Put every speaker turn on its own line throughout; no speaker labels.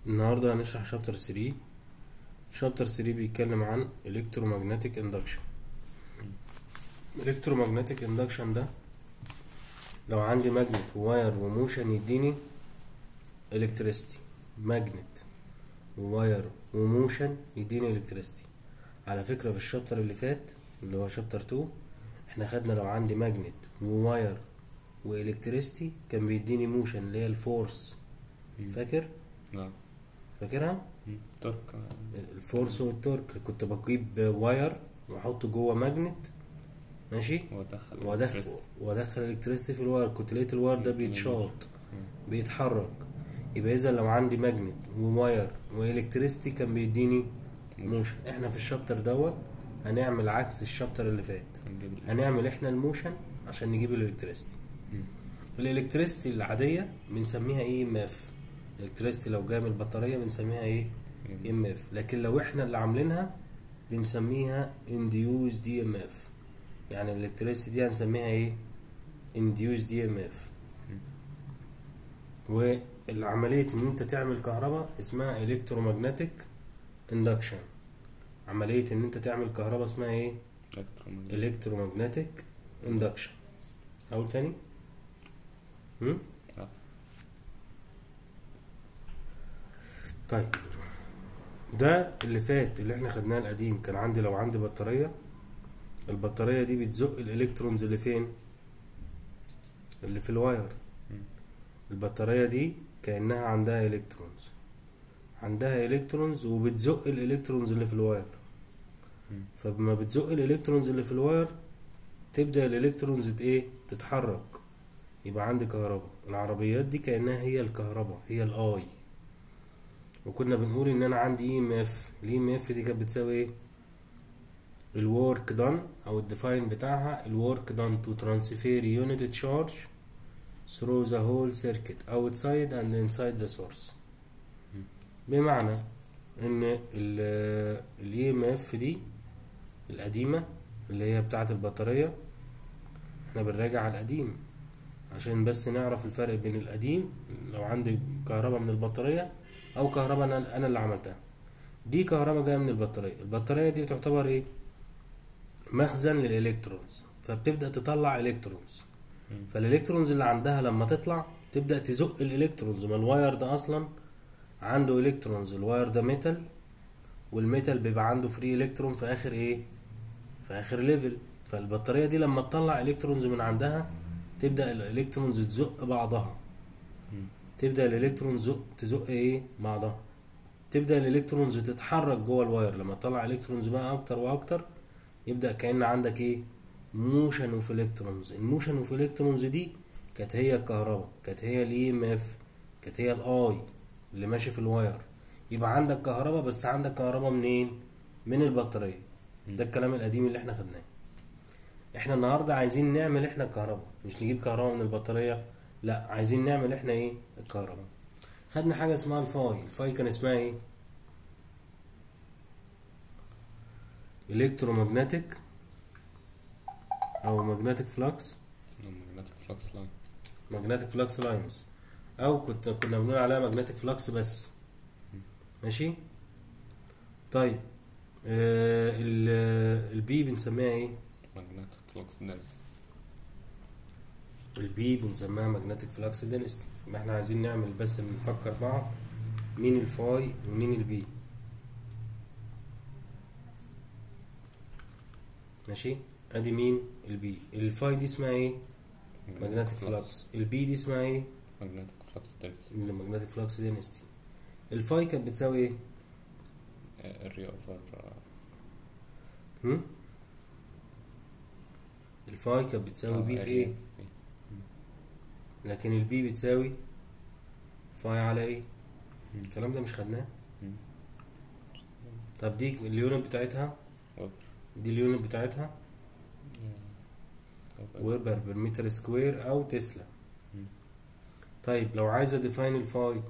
النهاردة هنشرح شابتر 3 شابتر 3 بيتكلم عن electromagnetic induction electromagnetic induction ده لو عندي ماجنت وواير وموشن يديني electricity ماجنت وواير وموشن يديني electricity على فكرة في الشابتر اللي فات اللي هو شابتر 2 احنا خدنا لو عندي ماجنت وواير والكتريستي كان بيديني موشن اللي هي الفورس فاكر
نعم
فاكرها
مم. ترك
الفورس والتورك كنت بجيب واير واحطه جوه ماجنت ماشي
ودخل
وادخل وادخل الكتريستي في الواير كنت لقيت الواير ده بيتشاط بيتحرك يبقى اذا لو عندي ماجنت وواير والكتريستي كان بيديني موشن احنا في الشابتر دوت هنعمل عكس الشابتر اللي فات
هنجيب ال-
هنعمل احنا الموشن عشان نجيب الالكتريستي
مم.
الالكتريستي العاديه بنسميها اي ام اف الالكتريستي لو جايه من البطاريه بنسميها ايه ام اف لكن لو احنا اللي عاملينها بنسميها انديوز دي ام اف يعني الالكتريستي دي هنسميها ايه انديوز دي ام اف والعمليه ان انت تعمل كهرباء اسمها الكترومagnetic اندكشن عمليه ان انت تعمل كهرباء اسمها ايه
الكترومagnetic.
electromagnetic induction أقول تاني هم؟
آه.
طيب ده اللي فات اللي احنا خدناه القديم كان عندي لو عندي بطارية البطارية دي بتزق الالكترونز اللي فين اللي في الواير
مم.
البطارية دي كأنها عندها الكترونز عندها الكترونز وبتزق الالكترونز اللي في الواير
مم.
فلما بتزق الالكترونز اللي في الواير تبدأ الالكترونز ت- ايه تتحرك يبقى عندي كهرباء العربيات دي كأنها هي الكهرباء هي الاي وكنا بنقول ان انا عندي اي ام اف الاي ام اف دي كانت بتساوي ايه الورك دان او الديفاين بتاعها الورك دان تو ترانسفير يونت تشارج through the whole circuit outside and inside the source بمعنى ان الاي ام اف دي القديمة اللي هي بتاعة البطارية احنا بنراجع على القديم عشان بس نعرف الفرق بين القديم لو عندي كهرباء من البطارية او كهرباء انا انا اللي عملتها دي كهرباء جاية من البطارية البطارية دي تعتبر ايه مخزن للالكترونز فبتبدأ تطلع الكترونز
مم.
فالالكترونز اللي عندها لما تطلع تبدأ تزق الالكترونز ما الواير ده اصلا عنده الكترونز الواير ده ميتال والميتال بيبقى عنده فري الكترون في اخر ايه في اخر ليفل فالبطاريه دي لما تطلع الكترونز من عندها تبدا الالكترونز تزق بعضها
مم.
تبدا الالكترونز زق تزق ايه بعضها تبدا الالكترونز تتحرك جوه الواير لما تطلع الكترونز بقى اكتر واكتر يبدا كان عندك ايه موشن اوف الكترونز الموشن اوف الكترونز دي كانت هي الكهرباء كانت هي الاي ام اف كانت هي الاي اللي ماشي في الواير يبقى عندك كهرباء بس عندك كهرباء منين من البطاريه ده الكلام القديم اللي احنا خدناه احنا النهارده عايزين نعمل احنا الكهرباء مش نجيب كهرباء من البطاريه لا عايزين نعمل احنا ايه الكهرباء خدنا حاجه اسمها الفاي الفاي كان اسمها ايه الكترومagnetic او magnetic flux
magnetic flux line
magnetic flux lines او كنت كنا بنقول عليها magnetic flux بس ماشي طيب آه البي بنسميها ايه
magnetic flux density
البي بنسميها magnetic flux density ما احنا عايزين نعمل بس بنفكر بعض مين الفاي ومين البي ماشي ادي مين البي الفاي دي اسمها ايه magnetic flux البي دي اسمها ايه
magnetic flux density
magnetic flux density الفاي كانت بتساوي ايه
area over uh,
هم؟ الفاي كانت بتساوي بي في ايه
في
لكن البي بتساوي فاي على ايه
مم.
الكلام ده مش خدناه
مم.
طب دي اليونت بتاعتها
over
دي اليونت بتاعتها
over
ويبر بالمتر سكوير او تسلا
مم.
طيب لو عايز اديفاين الفاي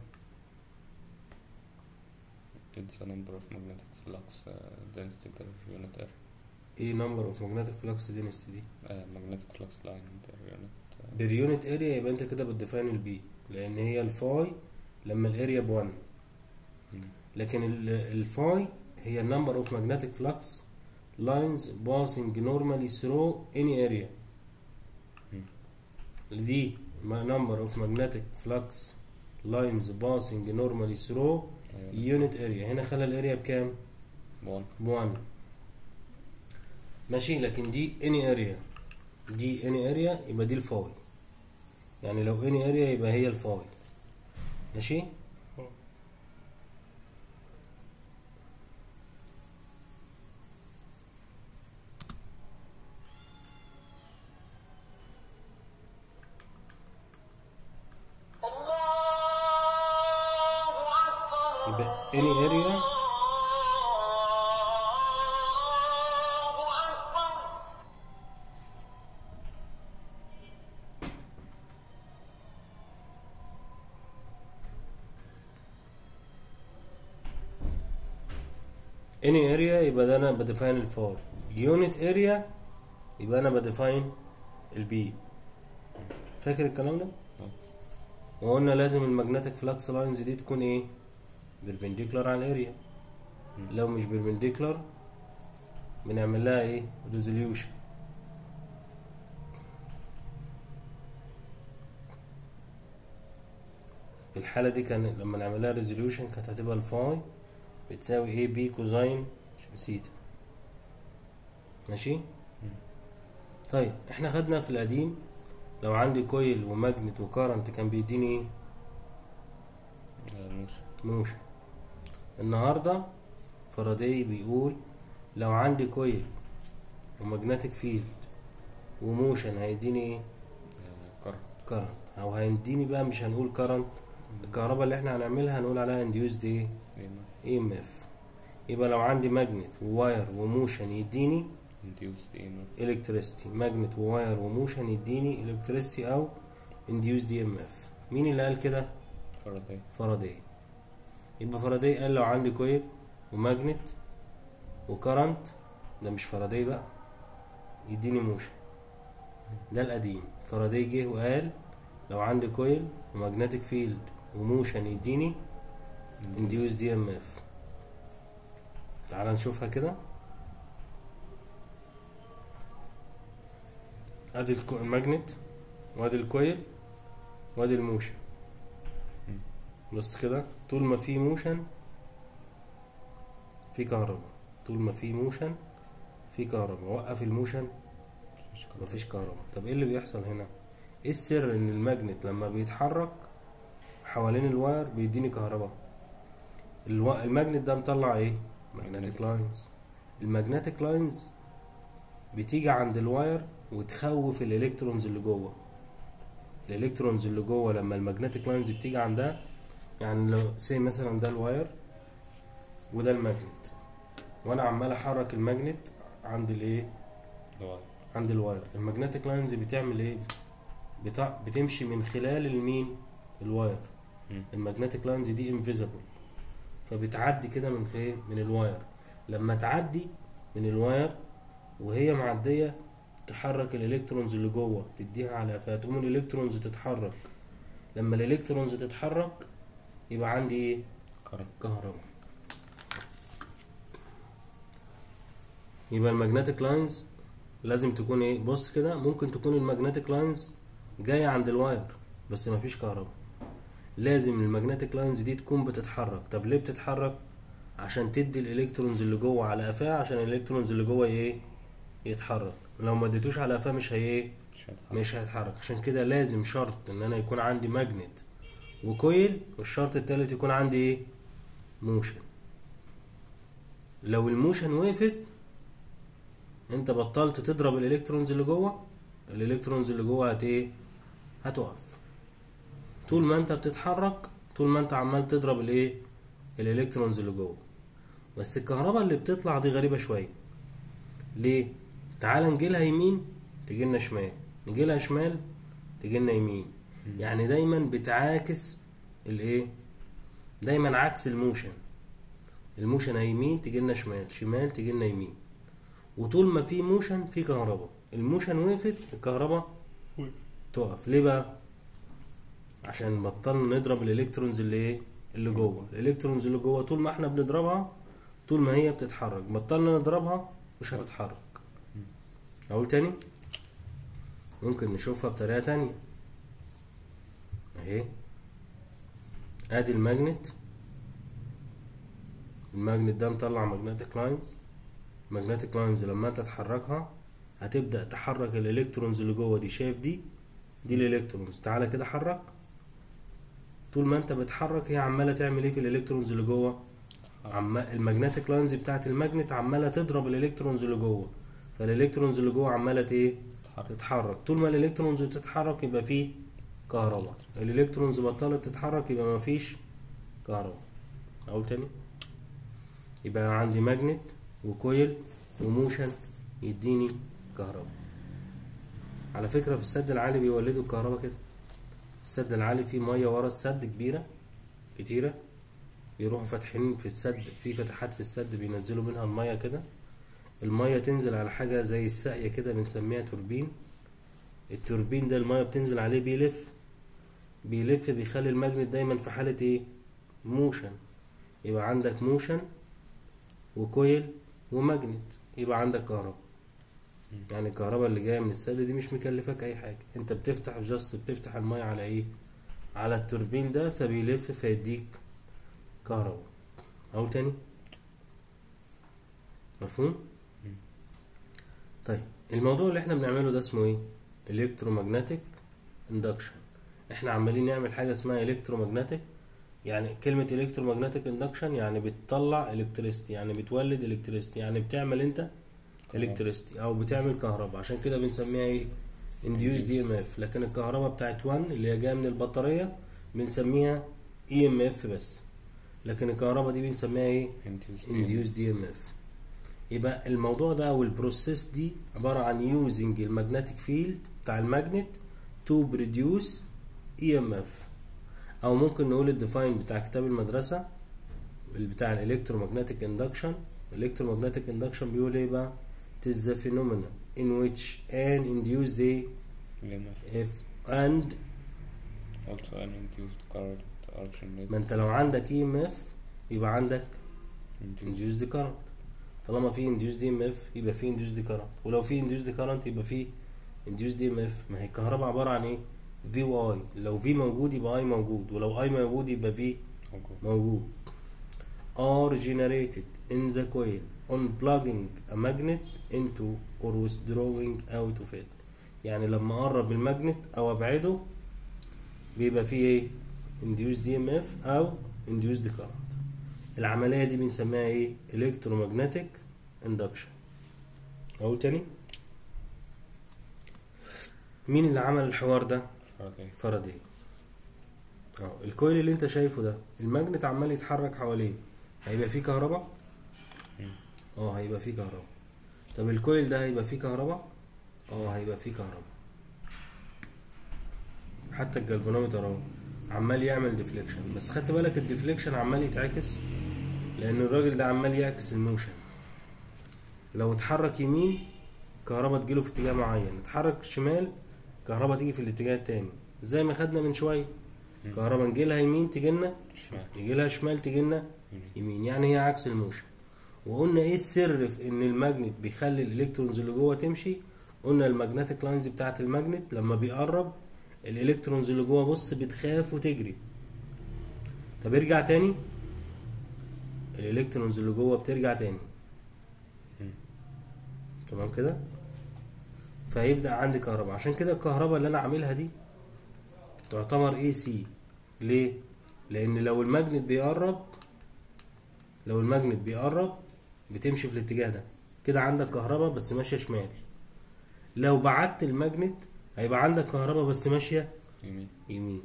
it's a number of magnetic flux uh, density per unit area
ايه نمبر اوف magnetic flux density دي
uh, magnetic flux line per unit uh,
بير يونت اريا يبقى انت كده بتديفاين البي لان هي الفاي لما الاريا ب1
مم.
لكن ال- الفاي هي النمبر اوف magnetic flux lines passing normally through any area
مم.
دي ما- number of magnetic flux lines passing normally through
أيوة.
unit area هنا خلى الاريا بكام؟
بون
بوان ماشي لكن دي any area دي any area يبقى دي الفاي يعني لو any area يبقى هي الفاي ماشي؟ يبقى any area any area يبقى ده انا بديفاين الفار unit area يبقى انا بديفاين البي فاكر الكلام ده؟
آه.
وقلنا لازم الماجنتيك فلكس لاينز دي تكون ايه؟ بيربنديكولار على الاريا
مم.
لو مش بيربنديكولار بنعمل لها ايه؟ ريزوليوشن في الحالة دي كان لما نعمل لها ريزوليوشن كانت هتبقى الفاي بتساوي ايه بي كوزاين سيتا ماشي؟ طيب احنا خدنا في القديم لو عندي كويل وماجنت وكارنت كان بيديني ايه؟
آه، موش
موشن النهاردة فاراداي بيقول لو عندي كويل وماجنتيك فيلد وموشن هيديني ايه
كرة
كارنت او هيديني بقى مش هنقول كارنت الكهرباء اللي احنا هنعملها هنقول عليها انديوزد ايه اي ام اف يبقى لو عندي ماجنت وواير وموشن يديني
induced EMF
الكتريستي ماجنت وواير وموشن يديني الكتريستي او انديوزد اي ام اف مين اللي قال كده
فاراداي
فاراداي يبقى فاراداي قال لو عندي كويل وماجنت وكرنت ده مش فاراداي بقى يديني موشن ده القديم فاراداي جه وقال لو عندي كويل وماجنتيك فيلد وموشن يديني انديوز دي ام اف تعال نشوفها كده ادي الكو- الماجنت وادي الكويل وادي الموشن بص كده طول ما في موشن في كهرباء طول ما في موشن في كهرباء وقف الموشن
مفيش كهرباء.
مفيش كهرباء طب ايه اللي بيحصل هنا ايه السر ان الماجنت لما بيتحرك حوالين الواير بيديني كهرباء الو... الماجنت ده مطلع ايه ماجنتيك لاينز الماجنتيك لاينز بتيجي عند الواير وتخوف الالكترونز اللي جوه الالكترونز اللي جوه لما الماجنتيك لاينز بتيجي عندها يعني لو سي مثلا ده الواير وده الماجنت وانا عمال احرك الماجنت عند الايه
ده
عند الواير الماجنتيك لاينز بتعمل ايه بتع... بتمشي من خلال المين الواير
مم.
الماجنتيك لاينز دي انفيزبل فبتعدي كده من ايه من الواير لما تعدي من الواير وهي معديه تحرك الالكترونز اللي جوه تديها على فتقوم الالكترونز تتحرك لما الالكترونز تتحرك يبقى عندي ايه
كهرباء
كهرباء يبقى الماجنتيك لاينز لازم تكون ايه بص كده ممكن تكون الماجنتيك لاينز جايه عند الواير بس مفيش كهرباء لازم الماجنتيك لاينز دي تكون بتتحرك طب ليه بتتحرك عشان تدي الالكترونز اللي جوه على قفاه عشان الالكترونز اللي جوه ايه يتحرك لو ما اديتوش على قفاه مش هي ايه
مش هيتحرك
مش هيتحرك عشان كده لازم شرط ان انا يكون عندي ماجنت وكويل والشرط التالت يكون عندي ايه موشن لو الموشن وقفت انت بطلت تضرب الالكترونز اللي جوه الالكترونز اللي جوه هت ايه هتقف طول ما انت بتتحرك طول ما انت عمال تضرب الايه الالكترونز اللي جوه بس الكهرباء اللي بتطلع دي غريبه شويه ليه تعال نجيلها يمين تجيلنا شمال نجيلها شمال تجيلنا يمين يعني دايما بتعاكس الايه دايما عكس الموشن الموشن يمين تجيلنا شمال شمال تجيلنا يمين وطول ما في موشن في كهرباء الموشن وقفت الكهرباء تقف ليه بقى عشان بطلنا نضرب الالكترونز اللي ايه اللي جوه الالكترونز اللي جوه طول ما احنا بنضربها طول ما هي بتتحرك بطلنا نضربها مش هتتحرك اقول تاني ممكن نشوفها بطريقة تانية اهي ادي الماجنت الماجنت ده مطلع ماجنتيك لاينز ماجنتيك لاينز لما انت تحركها هتبدأ تحرك الالكترونز اللي جوه دي شايف دي دي الالكترونز تعالى كده حرك طول ما انت بتحرك هي عماله تعمل ايه في الالكترونز اللي جوه عما الماجنتيك لاينز بتاعت الماجنت عماله تضرب الالكترونز اللي جوه فالالكترونز اللي جوه عماله ايه
تتحرك
تتحرك طول ما الالكترونز بتتحرك يبقى فيه كهرباء الالكترونز بطلت تتحرك يبقى مفيش كهرباء اقول تاني يبقى عندي ماجنت وكويل وموشن يديني كهرباء على فكرة في السد العالي بيولدوا الكهرباء كده السد العالي فيه مية ورا السد كبيرة كتيرة يروحوا فاتحين في السد في فتحات في السد بينزلوا منها المية كده المية تنزل على حاجة زي الساقية كده بنسميها توربين التوربين ده المية بتنزل عليه بيلف بيلف بيخلي الماجنت دايما في حالة ايه موشن يبقى عندك موشن وكويل وماجنت يبقى عندك كهرباء يعني الكهرباء اللي جايه من السد دي مش مكلفاك اي حاجه انت بتفتح جاست بتفتح الميه على ايه على التوربين ده فبيلف فيديك كهرباء او تاني مفهوم
مم.
طيب الموضوع اللي احنا بنعمله ده اسمه ايه الكترومagnetic اندكشن احنا عمالين نعمل حاجه اسمها الكترومagnetic يعني كلمه الكترومagnetic اندكشن يعني بتطلع الكتريستي يعني بتولد الكتريستي يعني بتعمل انت
كهرباء.
الكتريستي او بتعمل كهرباء عشان كده بنسميها ايه induced دي ام اف لكن الكهرباء بتاعت 1 اللي هي جايه من البطاريه بنسميها اي ام اف بس لكن الكهرباء دي بنسميها ايه
induced
induced دي ام اف يبقى الموضوع ده او البروسيس دي عباره عن يوزنج المagnetic فيلد بتاع الماجنت تو بروديوس اي ام اف او ممكن نقول الديفاين بتاع كتاب المدرسه اللي بتاع الالكترومagnetic اندكشن الالكترومagnetic اندكشن بيقول ايه بقى it is the phenomenon in which an induced A
EMF
if and
also an induced current are generated
ما انت لو عندك اي ام اف يبقى عندك
induced
induced current طالما في induced EMF يبقى في induced current ولو في induced current يبقى في induced EMF ما هي الكهرباء عبارة عن ايه في واي لو في موجود يبقى اي موجود ولو اي موجود يبقى في
موجود
موجود are generated in the coil on plugging a magnet into or withdrawing out of it يعني لما اقرب الماجنت او ابعده بيبقى فيه ايه induced EMF او induced current العملية دي بنسميها ايه electromagnetic induction اقول تاني مين اللي عمل الحوار ده
فاراداي
فاراداي اه الكويل اللي انت شايفه ده الماجنت عمال يتحرك حواليه هيبقى فيه كهرباء
مم.
اه هيبقى فيه كهرباء طب الكويل ده هيبقى فيه كهرباء اه هيبقى فيه كهرباء حتى الجلفانومتر اهو عمال يعمل ديفليكشن بس خدت بالك الديفليكشن عمال يتعكس لان الراجل ده عمال يعكس الموشن لو اتحرك يمين الكهرباء تجيله في اتجاه معين اتحرك شمال الكهرباء تيجي في الاتجاه التاني زي ما خدنا من شويه
مم.
كهرباء نجيلها يمين تجيلنا
شمال
يجيلها شمال تجيلنا
يمين.
يمين يعني هي عكس الموشن وقلنا ايه السر في ان الماجنت بيخلي الالكترونز اللي جوه تمشي قلنا الماجنتيك لاينز بتاعت الماجنت لما بيقرب الالكترونز اللي جوه بص بتخاف وتجري طب ارجع تاني الالكترونز اللي جوه بترجع تاني
مم.
تمام كده فيبدأ عندي كهرباء عشان كده الكهرباء اللي انا عاملها دي تعتبر اي سي ليه لان لو الماجنت بيقرب لو الماجنت بيقرب بتمشي في الاتجاه ده كده عندك كهرباء بس ماشيه شمال لو بعدت الماجنت هيبقى عندك كهرباء بس ماشيه
يمين
يمين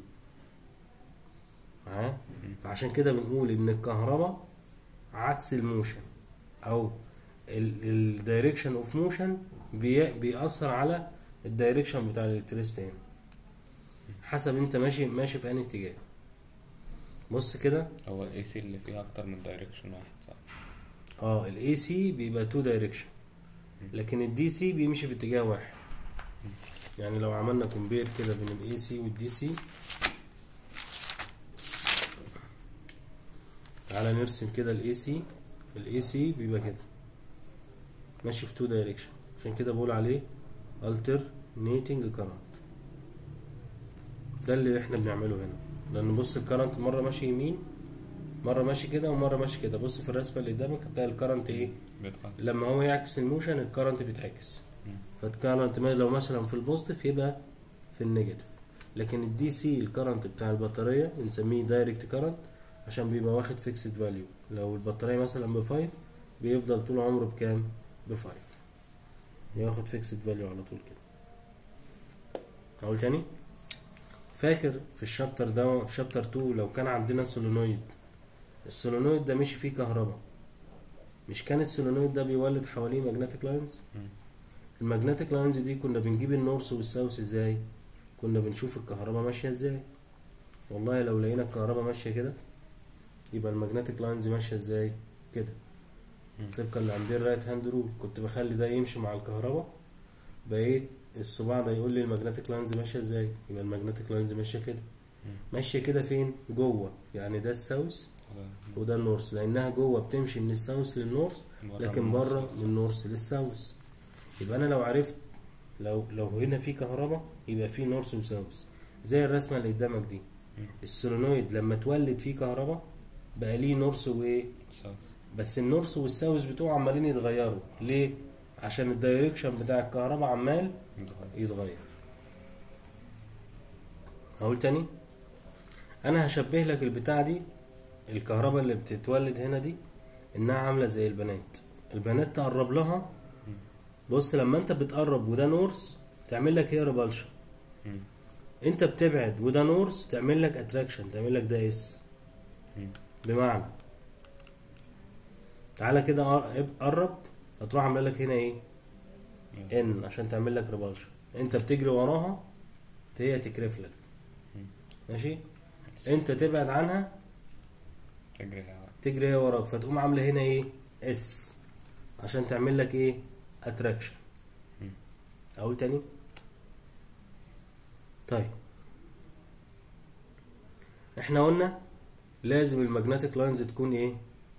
معاه فعشان كده بنقول ان الكهرباء عكس الموشن او الدايركشن اوف موشن بيأثر على الدايركشن بتاع الالكتريستي هنا حسب انت ماشي ماشي في انهي اتجاه بص كده
هو الاي سي اللي فيها اكتر من دايركشن واحد صح
اه الاي سي بيبقى تو دايركشن لكن الدي سي بيمشي في اتجاه واحد يعني لو عملنا كومبير كده بين الاي سي والدي سي تعالى نرسم كده الاي سي الاي سي بيبقى كده ماشي في تو دايركشن عشان كده بقول عليه alternating current ده اللي احنا بنعمله هنا لان بص الكرنت مره ماشي يمين مره ماشي كده ومره ماشي كده بص في الرسمه اللي قدامك هتلاقي الكرنت ايه
بيتغير
لما هو يعكس الموشن الكرنت بيتعكس فالكرنت ما- لو مثلا في البوزيتيف يبقى في النيجاتيف لكن الدي سي الكرنت بتاع البطاريه بنسميه دايركت كرنت عشان بيبقى واخد فيكسد فاليو لو البطاريه مثلا ب 5 بيفضل طول عمره بكام ب 5 ياخد فيكسد فاليو على طول كده اقول تاني فاكر في الشابتر ده في شابتر 2 لو كان عندنا سولينويد السولينويد ده مشي فيه كهرباء مش كان السولينويد ده بيولد حواليه ماجنتيك لاينز
مم.
الماجنتيك لاينز دي كنا بنجيب النورث والساوث ازاي كنا بنشوف الكهرباء ماشيه ازاي والله لو لقينا الكهرباء ماشيه كده يبقى الماجنتيك لاينز ماشيه ازاي كده
مم.
طبقا لعندي الرايت هاند رول كنت بخلي ده يمشي مع الكهرباء بقيت الصباع ده يقول لي الماجنتيك لاينز ماشيه ازاي يبقى الماجنتيك لاينز ماشيه كده
مم.
ماشيه كده فين جوه يعني ده الساوث
هذا
وده النورث لانها جوه بتمشي من الساوث للنورث
برا
لكن
من
بره
النص.
من النورث للساوث يبقى انا لو عرفت لو لو هنا في كهرباء يبقى في نورث وساوث زي الرسمه اللي قدامك دي
مم.
السولينويد لما تولد فيه كهرباء بقى ليه نورث وايه
ساوث
بس النورث والساوث بتوعه عمالين يتغيروا ليه عشان الدايركشن بتاع الكهرباء عمال
متغير
يتغير اقول تاني انا هشبه لك البتاع دي الكهرباء اللي بتتولد هنا دي انها عامله زي البنات البنات تقرب لها بص لما انت بتقرب وده نورث تعمل لك هي ريبالشن
مم.
انت بتبعد وده نورث تعمل لك اتراكشن تعمل لك ده اس
مم.
بمعنى تعالى كده قر- قرب هتروح عامله لك هنا ايه ان عشان تعمل لك ريبالشن انت بتجري وراها هي تكرف لك
مم.
ماشي انت تبعد عنها
تجري على-
تجري هي وراك فتقوم عامله هنا ايه اس عشان تعمل لك ايه اتراكشن
مم.
اقول تاني طيب احنا قلنا لازم المagnetic لاينز تكون ايه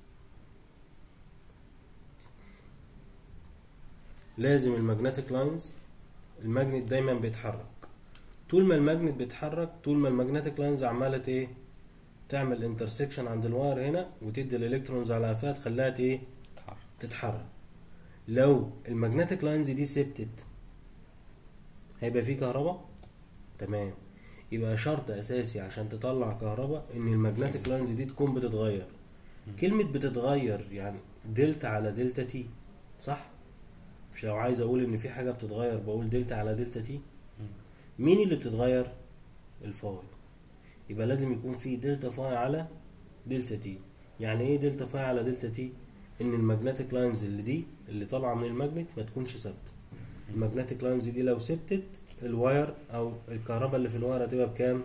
لازم المagnetic لاينز الماجنت دايما بيتحرك طول ما الماجنت بيتحرك طول ما المagnetic لاينز عماله ايه تعمل انترسكشن عند الواير هنا وتدي الالكترونز على قفاها تخليها ايه
تتحرك
تتحرك لو المagnetic لاينز دي ثبتت هيبقى فيه كهرباء تمام يبقى شرط اساسي عشان تطلع كهرباء ان المagnetic لاينز دي تكون بتتغير كلمة بتتغير يعني دلتا على دلتا تي صح مش لو عايز اقول ان في حاجة بتتغير بقول دلتا على دلتا تي مين اللي بتتغير الفاي يبقى لازم يكون في دلتا فاي على دلتا تي يعني ايه دلتا فاي على دلتا تي ان المagnetic لاينز اللي دي اللي طالعه من الماجنت ما تكونش ثابته المagnetic لاينز دي لو ثبتت الواير او الكهرباء اللي في الواير هتبقى بكام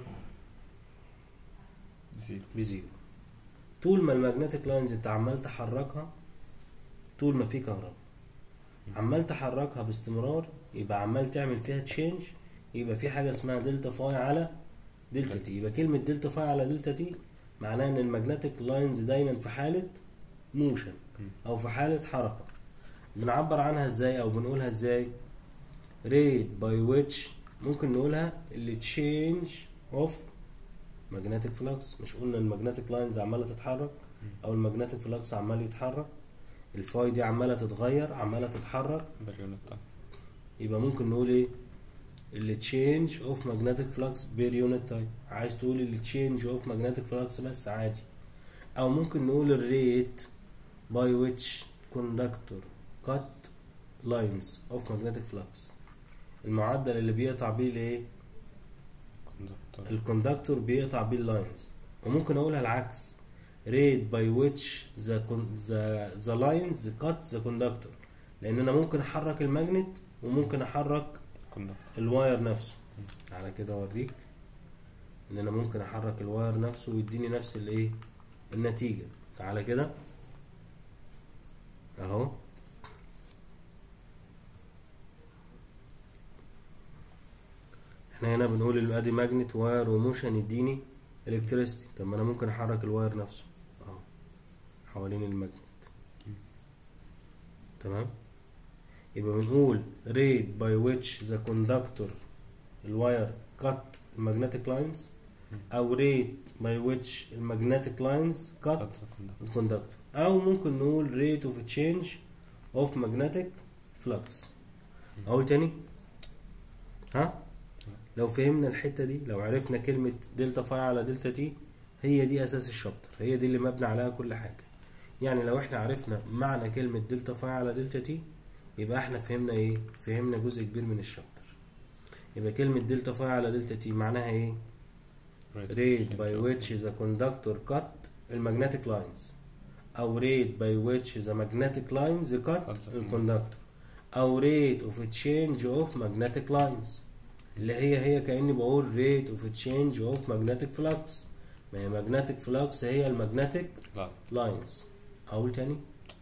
زيرو
بزيرو طول ما المagnetic لاينز انت عمال تحركها طول ما في كهرباء عمال تحركها باستمرار يبقى عمال تعمل فيها تشينج يبقى في حاجه اسمها دلتا فاي على دلتا تي يبقى كلمه دلتا فاي على دلتا تي معناها ان المagnetic لاينز دايما في حاله موشن او في حاله حركه بنعبر عنها ازاي او بنقولها ازاي rate by which ممكن نقولها اللي change of magnetic flux مش قلنا المagnetic لاينز عماله تتحرك او المagnetic flux عمال يتحرك الفاي دي عماله تتغير عماله تتحرك
باليونت تايم
يبقى ممكن نقول ايه اللي change of magnetic flux per unit time عايز تقول اللي change of magnetic flux بس عادي او ممكن نقول الريت by which conductor cut lines of magnetic flux المعدل اللي بيقطع بيه الايه
كوندكتور
الكوندكتور بيقطع بيه اللاينز وممكن اقولها العكس rate by which the con- the the lines cut the conductor لان انا ممكن احرك الماجنت وممكن احرك
كوندكتور
الواير نفسه تعالى كده اوريك ان انا ممكن احرك الواير نفسه ويديني نفس الايه النتيجة تعالى كده اهو احنا هنا بنقول ال- ادي ماجنت واير وموشن يديني الكتريستي طب ما انا ممكن احرك الواير نفسه اهو حوالين الماجنت تمام يبقى بنقول rate by which the conductor الواير cut المagnetic lines او rate by which المagnetic lines cut
cut the conductor.
الكوندكتور او ممكن نقول rate of change of magnetic flux اقول تاني ها لو فهمنا الحته دي لو عرفنا كلمه دلتا فاي على دلتا تي هي دي اساس الشابتر هي دي اللي مبني عليها كل حاجه يعني لو احنا عرفنا معنى كلمه دلتا فاي على دلتا تي يبقى احنا فهمنا ايه فهمنا جزء كبير من الشابتر يبقى كلمه دلتا فاي على دلتا تي معناها ايه rate by which the conductor cut المagnetic lines او rate by which the magnetic lines cut
Cut the
الكوندكتور او rate of change of magnetic lines اللي هي هي كأني بقول rate of change of magnetic flux ما هي magnetic flux هي المagnetic
لا
lines اقول تاني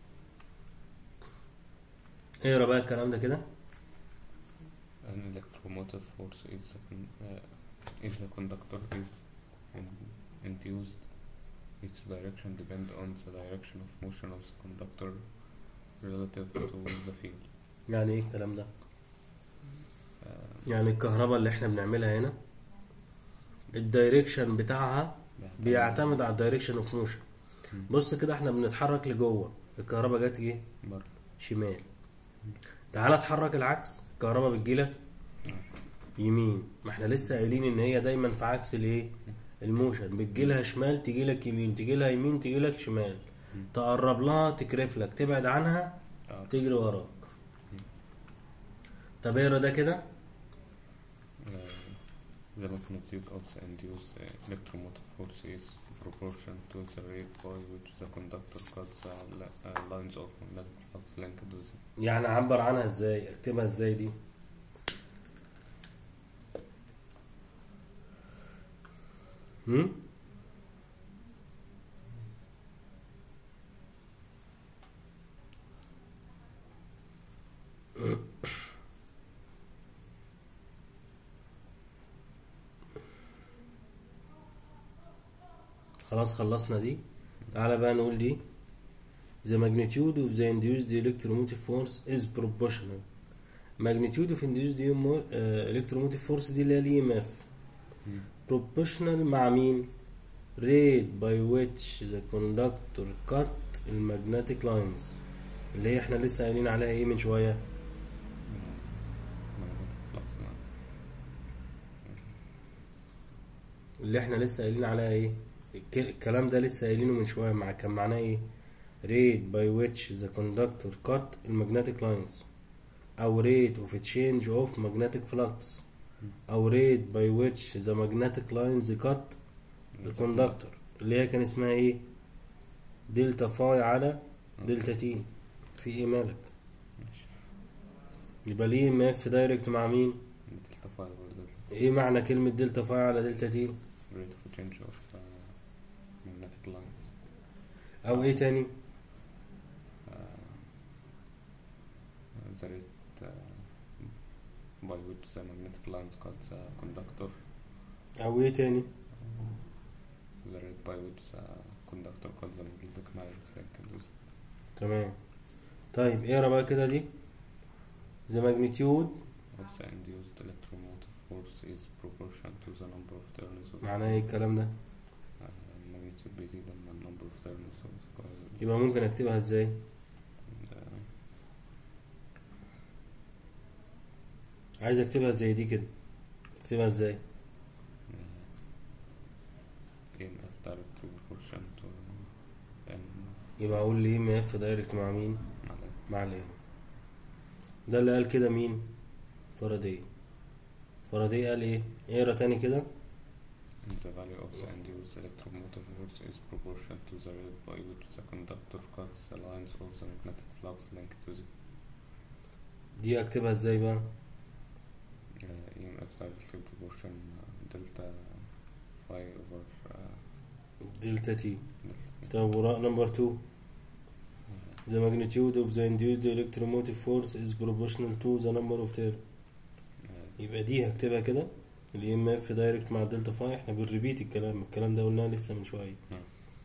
اقرا بقى الكلام ده كده
an electromotive force is the con- uh, if the conductor is in- induced its direction depend on the direction of motion of the conductor relative to the field
يعني ايه الكلام ده
uh,
يعني الكهرباء اللي احنا بنعملها هنا الدايركشن بتاعها بيعتمد على الدايركشن اوف موشن
مم.
بص كده احنا بنتحرك لجوه الكهرباء جت ايه
بره
شمال تعالى اتحرك العكس الكهرباء بتجيلك يمين ما احنا لسه قايلين ان هي دايما في عكس الايه الموشن بتجيلها شمال تجيلك يمين تجيلها يمين تجيلك شمال تقرب لها تكرف لك تبعد عنها
تعرف.
تجري وراك طب اقرا ده كده
Uh, the magnitude of the induced uh, electromotive force is proportion to the rate by which the conductor cuts the li- uh, lines of magnetic flux linked with it.
يعني اعبر عنها ازاي اكتبها ازاي دي هم؟ خلاص خلصنا دي تعالى بقى نقول دي The magnitude of the induced electromotive force is proportional. Magnitude of induced emo- uh, electromotive force دي اللي هي ال EMF. Proportional مع مين؟ Rate by which the conductor cut the magnetic lines. اللي هي احنا لسه قايلين عليها ايه من شوية؟
magnetic flux line.
اللي احنا لسه قايلين عليها ايه؟ الك- الكلام ده لسه قايلينه من شوية مع كان معناه ايه؟ Rate by which the conductor cut the magnetic lines. أو rate of change of magnetic flux. أو rate by which the magnetic lines cut the conductor. اللي هي كان اسمها ايه؟ دلتا فاي على دلتا تي. في ايه مالك؟
ماشي.
يبقى ليه ام اف دايركت مع مين؟
دلتا فاي or delta
ايه معنى كلمة دلتا فاي على دلتا تي؟
rate of change of uh, magnetic lines.
أو ايه تاني؟
Uh, the rate uh, by which the magnetic lines cut the conductor.
أو ايه تاني؟
The rate by which the conductor cut the magnetic lines linked with it.
تمام طيب اقرا بقى كده دي the magnitude
of the induced electromotive force is proportional to the number of turns of
معناه ايه الكلام ده
uh, magnitude بيزيد لما ال number of turns of the coil
يبقى ممكن اكتبها ازاي
and, uh,
عايز اكتبها زي دي كده اكتبها ازاي
uh, EMF direct proportion to n of
يبقى اقول لي ام اف دايركت مع مين
مع ال
مع الام ده اللي قال كده مين فاراداي فاراداي قال ايه اقرا تاني كده
and the value of the induced electromotive force is proportional to the rate by which the conductor cuts the lines of the magnetic flux linked to the
دي اكتبها ازاي بقى
uh, EMF directly proportion uh, delta phi over uh,
دلتا تي
delta
طب وراء نمبر 2
uh,
The magnitude of the induced electromotive force is proportional to the number of turns
uh,
يبقى دي هكتبها كده ال EMF دايركت مع الدلتا فاي احنا بنريبيت الكلام الكلام ده قلناه لسه من شويه
نعم.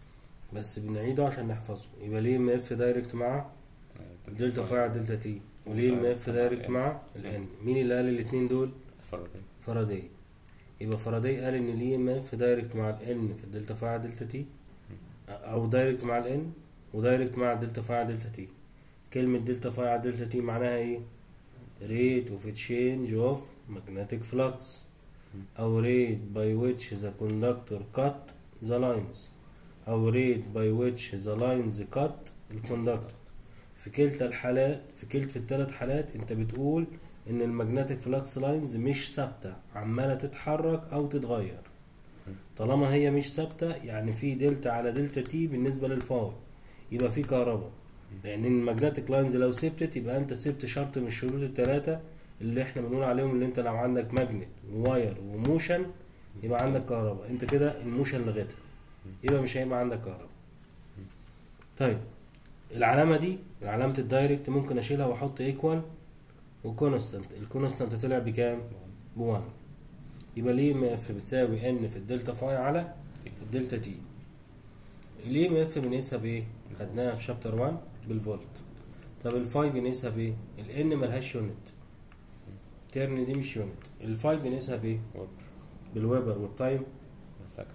بس بنعيده عشان نحفظه يبقى ليه ام اف دايركت مع دلتا فاي على دلتا تي وليه ام اف دايركت مع الان مين اللي قال الاتنين دول
فردي
فاراداي يبقى فاراداي قال ان ليه ام اف دايركت مع الان في الدلتا فاي على دلتا تي او دايركت مع الان ودايركت مع الدلتا فاي على دلتا تي كلمة دلتا فاي على دلتا تي معناها ايه rate of change of magnetic flux او rate by which the conductor cut the lines او rate by which the lines cut الكوندكتور في كلتا الحالات في كلتا الثلاث حالات انت بتقول ان المagnetic flux لاينز مش ثابته عماله تتحرك او تتغير طالما هي مش ثابته يعني في دلتا على دلتا تي بالنسبه للفاي يبقى في كهرباء لان المagnetic لاينز لو ثبتت يبقى انت سبت شرط من الشروط الثلاثه اللي احنا بنقول عليهم اللي انت لو عندك ماجنت وواير وموشن يبقى عندك كهرباء انت كده الموشن لغيتها يبقى مش هيبقى عندك كهرباء طيب العلامه دي علامه الدايركت ممكن اشيلها واحط ايكوال وكونستانت الكونستانت طلع بكام ب 1 يبقى ليه ام اف بتساوي ان في الدلتا فاي على الدلتا تي ليه ام اف بنقيسها بايه خدناها في شابتر 1 بالفولت طب الفاي بنقيسها بايه الان ملهاش يونت تيرن دي مش يونت الفاي بنقيسها بايه
ويبر
بالويبر والتايم
سكند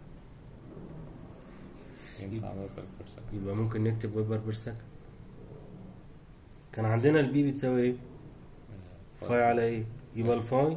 ينفع ويبر بير سكند
يبقى ممكن نكتب ويبر بير سكند كان عندنا البي بتساوي ايه فاي على ايه يبقى الفاي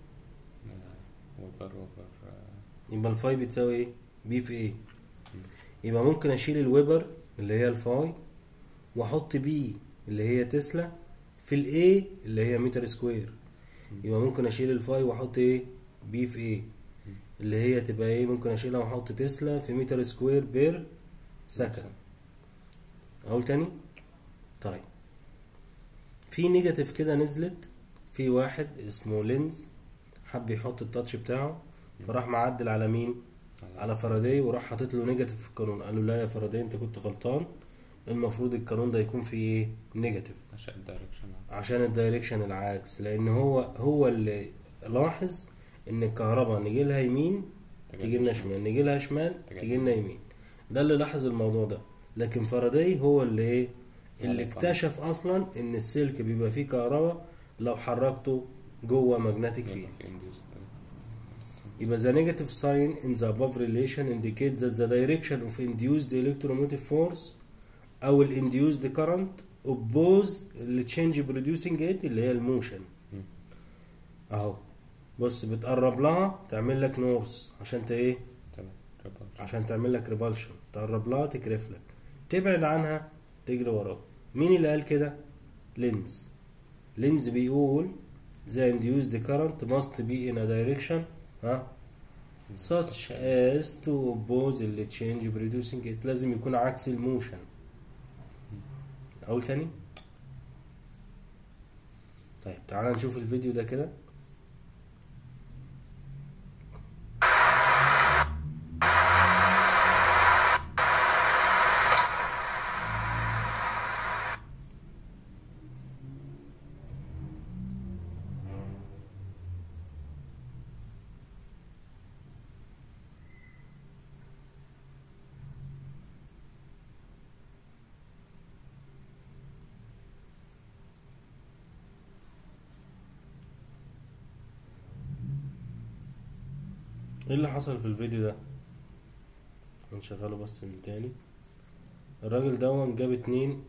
ويبر اوفر
يبقى الفاي بتساوي ايه بي في ايه يبقى ممكن اشيل الويبر اللي هي الفاي واحط بي اللي هي تسلا في الاي اللي هي متر سكوير يبقى ممكن اشيل الفاي واحط ايه بي في ايه اللي هي تبقى ايه ممكن اشيلها واحط تسلا في متر سكوير بير سكند اقول تاني طيب في نيجاتيف كده نزلت في واحد اسمه لينز حب يحط التاتش بتاعه فراح معدل على مين على فاراداي وراح حاطط له نيجاتيف في القانون قال له لا يا فاراداي انت كنت غلطان المفروض القانون ده يكون فيه ايه نيجاتيف
عشان الدايركشن
عشان الدايركشن العكس لان هو هو اللي لاحظ ان الكهرباء نيجي لها يمين تيجي لنا شمال نيجي لها شمال
تجي
تيجي لنا يمين ده اللي لاحظ الموضوع ده لكن فاراداي هو اللي ايه اللي
عارف.
اكتشف اصلا ان السلك بيبقى فيه كهرباء لو حركته جوه ماجنتيك فيلد
في induced
يبقى the negative sign in the above relation indicates that the direction of induced electromotive force أو ال induced current oppose ال change producing it اللي هي الموشن
مم.
أهو بص بتقرب لها تعمل لك نورس عشان ت إيه
تمام repulsion.
عشان تعمل لك ريبالشن تقرب لها تكرف لك تبعد عنها تجري وراها مين اللي قال كده لينز لينز بيقول the induced current must be in a direction ها such as to oppose the change producing it لازم يكون عكس الموشن اقول تاني طيب تعالى نشوف الفيديو ده كده ايه اللي حصل في الفيديو ده هنشغله بس من تاني الراجل دون جاب اتنين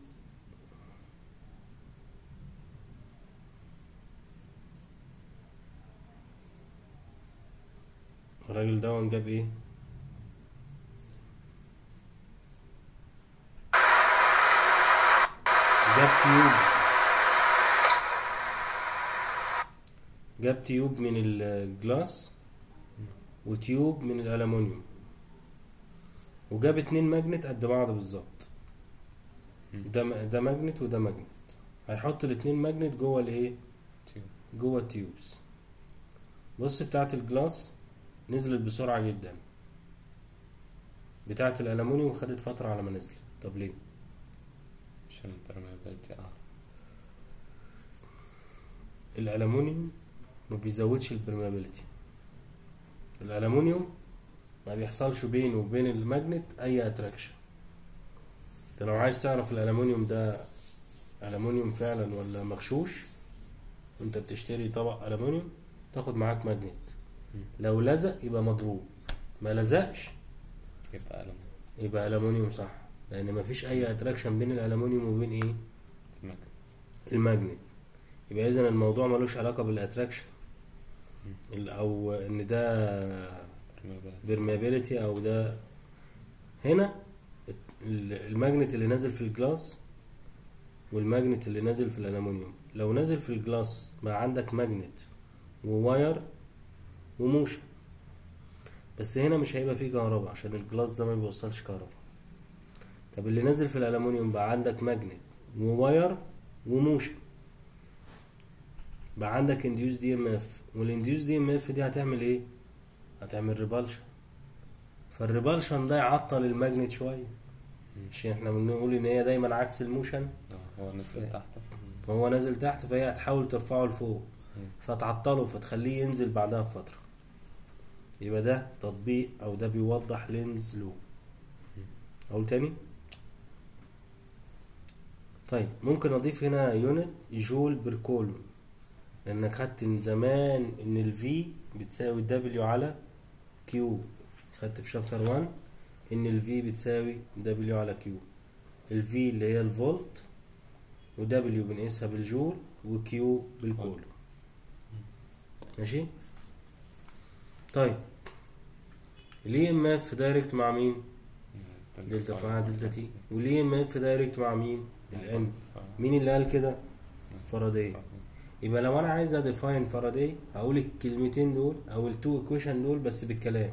الراجل دون جاب ايه جاب تيوب جاب تيوب من الجلاس وتيوب من الألمونيوم وجاب اتنين ماجنت قد بعض بالظبط
مم.
ده ده ماجنت وده ماجنت هيحط الاتنين ماجنت جوه الايه
تيوب.
جوه التيوبس بص بتاعت الجلاس نزلت بسرعة جدا بتاعت الألمونيوم خدت فترة على ما نزلت طب ليه
عشان البرميابيلتي أعلى
الألمونيوم ما بيزودش البرميابيلتي الألمونيوم ما بيحصلش بينه وبين الماجنت أي اتراكشن انت لو عايز تعرف الالومنيوم ده الومنيوم فعلا ولا مغشوش وانت بتشتري طبق الومنيوم تاخد معاك ماجنت
مم.
لو لزق يبقى مضروب ما لزقش
يبقى قلم
يبقى الومنيوم صح لان مفيش اي اتراكشن بين الالومنيوم وبين ايه
المكن
الماجنت يبقى اذا الموضوع ملوش علاقه بالاتراكشن ال- او ان ده permeability او ده هنا ال- الماجنت اللي نازل في الجلاس والماجنت اللي نازل في الالومنيوم لو نازل في الجلاس بقى عندك ماجنت وواير وموشن بس هنا مش هيبقى فيه كهرباء عشان الجلاس ده ما بيوصلش كهرباء طب اللي نازل في الالومنيوم بقى عندك ماجنت وواير وموشن بقى عندك انديوس دي ام اف والانديوس دي ام اف دي هتعمل ايه هتعمل ريبالشن فالريبالشن ده يعطل الماجنت شويه مش احنا بنقول ان هي دايما عكس الموشن
اه هو نزل تحت ف-
فهو نازل تحت فهي هتحاول ترفعه لفوق
مم.
فتعطله فتخليه ينزل بعدها بفتره يبقى ده تطبيق او ده بيوضح لينز لو اقول تاني طيب ممكن اضيف هنا يونت جول بير كولوم لانك خدت من زمان ان الفي بتساوي دبليو على كيو خدت في شابتر 1 ان الفي بتساوي دبليو على كيو الفي اللي هي الفولت ودبليو بنقيسها بالجول وكيو بالكولوم ماشي طيب الاي ام اف دايركت مع مين دلتا فا دلتا تي والاي ام اف دايركت مع مين الام مين اللي قال كده فاراداي يبقى لو انا عايز اديفاين فاراداي هقول الكلمتين دول او التو ايكويشن دول بس بالكلام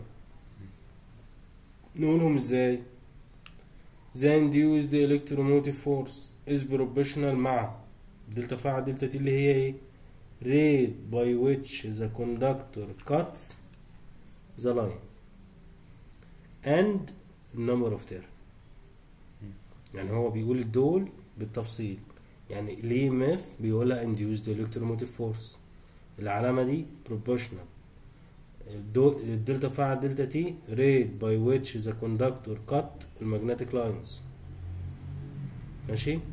نقولهم ازاي the induced electromotive force is proportional مع دلتا فا على دلتا تي اللي هي ايه rate by which the conductor cuts the line and number of turn يعني هو بيقول الدول بالتفصيل يعني الاي ام اف بيقولها induced electromotive force العلامه دي proportional الدو- الدلتا فا على دلتا تي rate by which the conductor cut المagnetic lines ماشي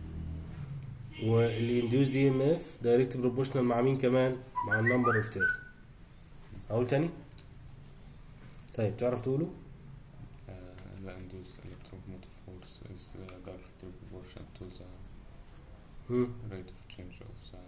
والانديوز دي ام اف دايركت بروبوشنال مع مين كمان مع النمبر اوف تيرن اقول تاني طيب تعرف تقوله
Uh, the induced electromotive force is uh, directly proportional to the
مم.
rate of change of the